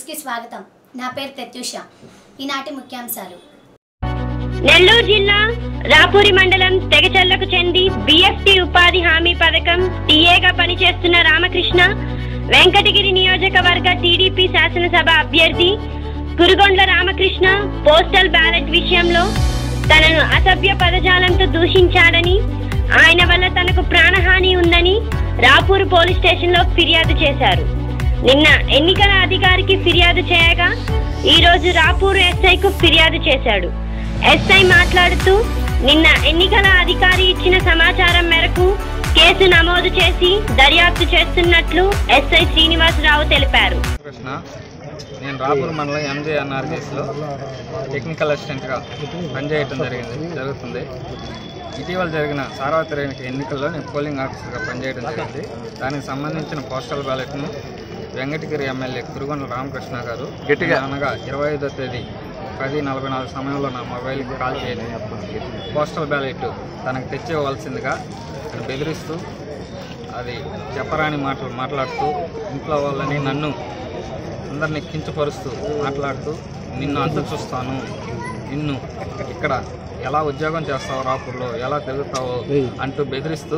న్యూస్కి స్వాగతం నా పేరు ప్రత్యూష ఈనాటి ముఖ్యాంశాలు నెల్లూరు జిల్లా రాపూరి మండలం తెగచర్లకు చెంది బిఎఫ్టి ఉపాధి హామీ పథకం టీఏగా పనిచేస్తున్న రామకృష్ణ వెంకటగిరి నియోజకవర్గ టీడీపీ శాసనసభ అభ్యర్థి కురుగొండ్ల రామకృష్ణ పోస్టల్ బ్యాలెట్ విషయంలో తనను అసభ్య పదజాలంతో దూషించాడని ఆయన వల్ల తనకు ప్రాణహాని ఉందని రాపూర్ పోలీస్ స్టేషన్లో ఫిర్యాదు చేశారు నిన్న ఎన్నికల అధికారికి ఫిర్యాదు చేయగా ఈ రోజు రాపూర్ ఎస్ఐకు ఫిర్యాదు చేశాడు ఎస్ఐ మాట్లాడుతూ నిన్న ఎన్నికల అధికారి ఇచ్చిన సమాచారం మేరకు కేసు నమోదు చేసి దర్యాప్తు చేస్తున్నట్లు ఎస్ఐ శ్రీనివాసరావు తెలిపారు కృష్ణ నేను రాపూర్ మండలం ఎంజేఎన్ఆర్జీఎస్లో టెక్నికల్ అసిస్టెంట్గా పనిచేయటం జరిగింది జరుగుతుంది ఇటీవల జరిగిన సార్వత్రిక ఎన్నికల్లో నేను పోలింగ్ ఆఫీసర్గా పనిచేయడం జరిగింది దానికి సంబంధించిన పోస్టల్ బ్యాలెట్ను వెంకటగిరి ఎమ్మెల్యే కురుగొండ రామకృష్ణ గారు గట్టిగా అనగా ఇరవై ఐదో తేదీ పది నలభై నాలుగు సమయంలో నా మొబైల్కి కాల్ చేయడం పోస్టల్ బ్యాలెట్ తనకు తెచ్చివ్వవలసిందిగా ఆయన బెదిరిస్తూ అది చెప్పరాని మాటలు మాట్లాడుతూ ఇంట్లో వాళ్ళని నన్ను అందరినీ కించపరుస్తూ మాట్లాడుతూ నిన్ను అంత చూస్తాను నిన్ను ఇక్కడ ఎలా ఉద్యోగం చేస్తావు రాపూర్లో ఎలా తిరుగుతావో అంటూ బెదిరిస్తూ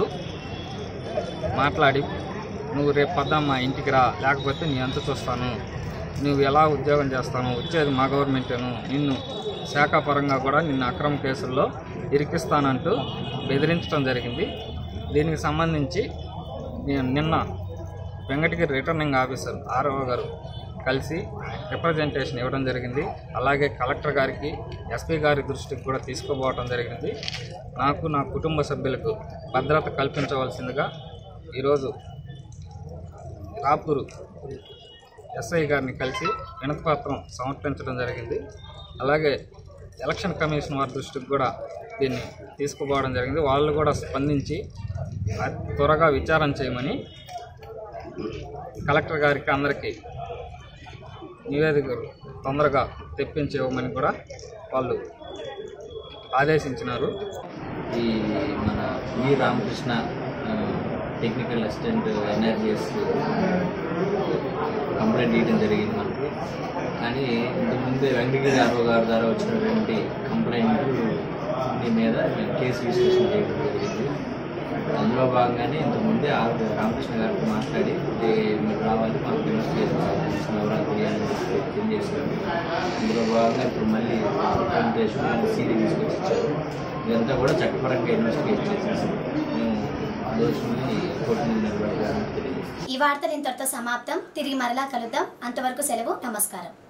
మాట్లాడి నువ్వు రేపు పద్దమ్మా ఇంటికి రా లేకపోతే నీ అంత చూస్తాను నువ్వు ఎలా ఉద్యోగం చేస్తాను వచ్చేది మా గవర్నమెంటేను నిన్ను శాఖాపరంగా కూడా నిన్ను అక్రమ కేసుల్లో ఇరికిస్తానంటూ బెదిరించడం జరిగింది దీనికి సంబంధించి నేను నిన్న వెంకటగిరి రిటర్నింగ్ ఆఫీసర్ ఆర్ఓ గారు కలిసి రిప్రజెంటేషన్ ఇవ్వడం జరిగింది అలాగే కలెక్టర్ గారికి ఎస్పీ గారి దృష్టికి కూడా తీసుకుపోవడం జరిగింది నాకు నా కుటుంబ సభ్యులకు భద్రత కల్పించవలసిందిగా ఈరోజు రాపూరు ఎస్ఐ గారిని కలిసి వినతిపత్రం సమర్పించడం జరిగింది అలాగే ఎలక్షన్ కమిషన్ వారి దృష్టికి కూడా దీన్ని తీసుకుపోవడం జరిగింది వాళ్ళు కూడా స్పందించి అతి త్వరగా విచారణ చేయమని కలెక్టర్ గారికి అందరికీ నివేదికలు తొందరగా తెప్పించి ఇవ్వమని కూడా వాళ్ళు ఆదేశించినారు ఈ మన వి రామకృష్ణ ఆ, టెక్నికల్ అసిస్టెంట్ ఎన్ఆర్జిఎస్ కంప్లైంట్ ఇవ్వడం జరిగింది మనకి కానీ ఇంతకుముందే వెంకటగిరి ఆర్ఓ గారి ద్వారా వచ్చినటువంటి కంప్లైంట్ మీ మీద మేము కేసు రిజిస్ట్రేషన్ చేయడం జరిగింది అందులో భాగంగానే ఇంతకుముందే ఆర్ రామకృష్ణ గారితో మాట్లాడి "ఇది మీరు రావాలి మాకు ఇన్వెస్టిగేషన్ సంబంధించిన వివరాలు తెలియాలని చెప్పి తెలియజేశారు అందులో భాగంగా ఇప్పుడు మళ్ళీ రిప్రజెంటేషన్ సీడీ తీసుకొచ్చి ఇచ్చారు ఇదంతా కూడా చట్టపరంగా ఇన్వెస్టిగేషన్ చేసేసి మేము దోషుల్ని కోర్టు ముందు నిలబెట్టాలని తెలియజేస్తాం ఈ వార్తలు ఇంతటితో సమాప్తం తిరిగి మరలా కలుద్దాం అంతవరకు సెలవు నమస్కారం